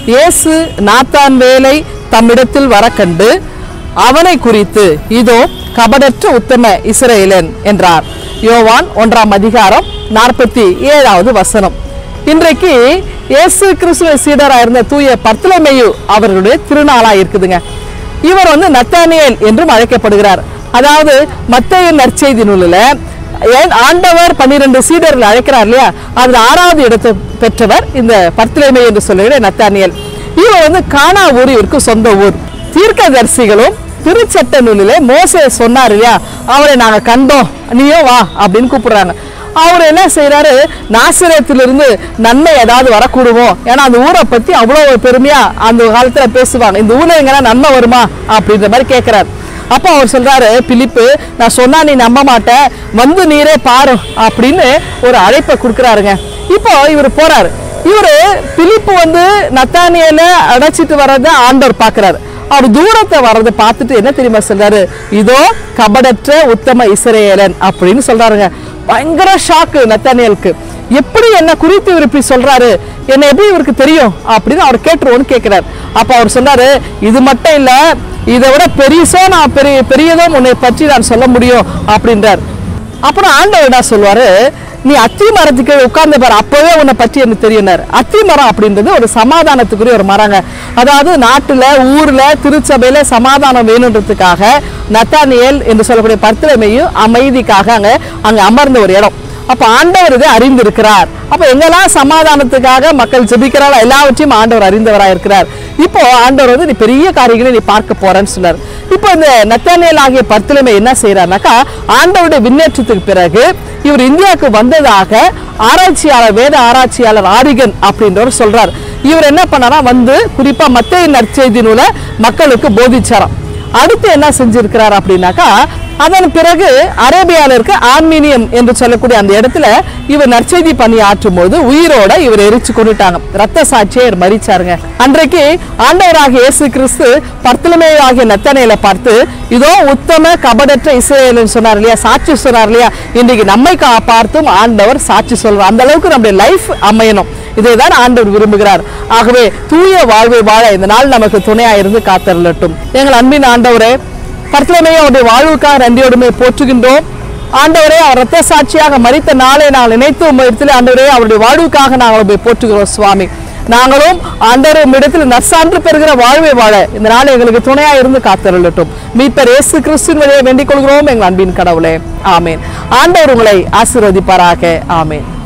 இயேசு நாத்தான் வேலை தம்மிடத்தில் வர கண்டு அவனை குறித்து இதோ கபடற்ற உத்தம இஸ்ரவேலன் என்றார் யோவான் ஒன்றாம் அதிகாரம் நாற்பத்தி ஏழாவது வசனம் இன்றைக்கு இயேசு கிறிஸ்துவ சீடராக இருந்த தூய பர்த்தலமேயு அவர்களுடைய திருநாளா இருக்குதுங்க இவர் வந்து நத்தானியேல் என்றும் அழைக்கப்படுகிறார் அதாவது மத்தேயு நற்செய்தி நூலில் ஏன் ஆண்டவர் பன்னிரண்டு சீடர்கள் அழைக்கிறார் இல்லையா அதுல ஆறாவது இடத்தை பெற்றவர் இந்த பர்த்திலேமை என்று சொல்லுகிற நத்தானியல் இவர் வந்து கானா ஊர் இவருக்கு சொந்த ஊர் தீர்க்கதரிசிகளும் திருச்சட்ட நூலிலே மோசே சொன்னார் இல்லையா அவரை நாங்க கண்டோம் நீயோ வா அப்படின்னு கூப்பிடுறாங்க அவர் என்ன செய்யறாரு நாசிரியத்திலிருந்து நன்மை ஏதாவது வரக்கூடுமோ ஏன்னா அந்த ஊரை பத்தி அவ்வளவு பெருமையா அந்த காலத்துல பேசுவாங்க இந்த ஊர்ல எங்கன்னா நன்மை வருமா அப்படின்ற மாதிரி கேட்கிறாரு அப்போ அவர் சொல்றாரு பிலிப்பு நான் சொன்னா நீ நம்ப மாட்ட வந்து நீரே பாரு அப்படின்னு ஒரு அழைப்பை கொடுக்குறாருங்க இப்போ இவர் போறாரு இவரு பிலிப்பு வந்து நத்தானியல அடைச்சிட்டு வர்றதை ஆண்டவர் பார்க்கறாரு அவர் தூரத்தை வர்றதை பார்த்துட்டு என்ன தெரியுமா சொல்றாரு இதோ கபடற்ற உத்தம இஸ்ரேலன் அப்படின்னு சொல்றாருங்க பயங்கர ஷாக்கு நத்தானியலுக்கு எப்படி என்ன குறித்து இவர் இப்படி சொல்றாரு என்ன எப்படி இவருக்கு தெரியும் அப்படின்னு அவர் கேட்டுருவோன்னு கேட்கிறார் அப்ப அவர் சொன்னாரு இது மட்டும் இல்ல இதை விட பெரியசோ நான் பெரிய பெரியதும் உன்னை பற்றி நான் சொல்ல முடியும் அப்படின்றார் அப்புறம் ஆண்டவர் என்ன சொல்வாரு நீ அத்தி மரத்துக்கு உட்கார்ந்து பாரு அப்பவே உன்னை பற்றி எனக்கு தெரியும்னாரு அத்தி மரம் அப்படின்றது ஒரு சமாதானத்துக்குரிய ஒரு மரங்க அதாவது நாட்டுல ஊர்ல திருச்சபையில சமாதானம் வேணுன்றதுக்காக நத்தானியல் என்று சொல்லக்கூடிய பர்த்தலமையும் அமைதிக்காக அங்க அங்க அமர்ந்த ஒரு இடம் அப்ப ஆண்டவர் இதை அறிந்திருக்கிறார் அப்ப எங்கெல்லாம் சமாதானத்துக்காக மக்கள் ஜெபிக்கிறாரோ எல்லாவற்றையும் ஆண்டவர் அறிந்தவராக இருக்கிறார் இப்போ ஆண்டவர் வந்து நீ பெரிய காரியங்களை நீ பார்க்க போறேன்னு சொன்னார் இப்போ இந்த நத்தானியல் ஆகிய பர்த்தலமை என்ன செய்யறாருனாக்கா ஆண்டவருடைய விண்ணேற்றத்துக்கு பிறகு இவர் இந்தியாவுக்கு வந்ததாக ஆராய்ச்சியாளர் வேத ஆராய்ச்சியாளர் ஆரிகன் அப்படின்றவர் சொல்றார் இவர் என்ன பண்ணாரா வந்து குறிப்பா மத்திய நற்செய்தி நூலை மக்களுக்கு போதிச்சாராம் அடுத்து என்ன செஞ்சிருக்கிறார் அப்படின்னாக்கா அதன் பிறகு அரேபியாவில் இருக்க ஆர்மீனியம் என்று சொல்லக்கூடிய அந்த இடத்துல இவர் நற்செய்தி பணி ஆற்றும் போது உயிரோட இவர் எரிச்சு கொண்டுட்டாங்க ரத்த சாட்சியை இவர் மறிச்சாருங்க அன்றைக்கு ஆண்டவராகிய இயேசு கிறிஸ்து பர்த்தலமே ஆகிய நத்தனையில பார்த்து இதோ உத்தம கபடற்ற இஸ்ரேல்னு சொன்னார் இல்லையா சாட்சி சொன்னார் இல்லையா இன்றைக்கு நம்மை கா- பார்த்தும் ஆண்டவர் சாட்சி சொல்றார் அந்த அளவுக்கு நம்முடைய லைஃப் அமையணும் இதைதான் ஆண்டவர் விரும்புகிறார் ஆகவே தூய வாழ்வை வாழ இந்த நாள் நமக்கு துணையா இருந்து காத்தருளட்டும் எங்கள் அன்பின் ஆண்டவரே பர்த்தலமையை அவருடைய வாழ்வுக்காக நன்றியோடுமே போற்றுகின்றோம் ஆண்டவரே அவர் ரத்த சாட்சியாக மறித்த நாளை நாங்கள் நினைத்து உம்மிடத்தில் ஆண்டவரே அவருடைய வாழ்வுக்காக நாங்கள் போய் போற்றுகிறோம் சுவாமி நாங்களும் ஆண்டவர் இடத்தில் நற்சான்று பெறுகிற வாழ்வை வாழ இந்த நாள் எங்களுக்கு துணையா இருந்து காத்தருளட்டும் மீட்பர் இயேசு கிறிஸ்துவின் வழியை வேண்டிக் கொள்கிறோம் எங்கள் அன்பின் கடவுளே ஆமேன் ஆண்டவர் உங்களை ஆசீர்வதிப்பாராக ஆமேன்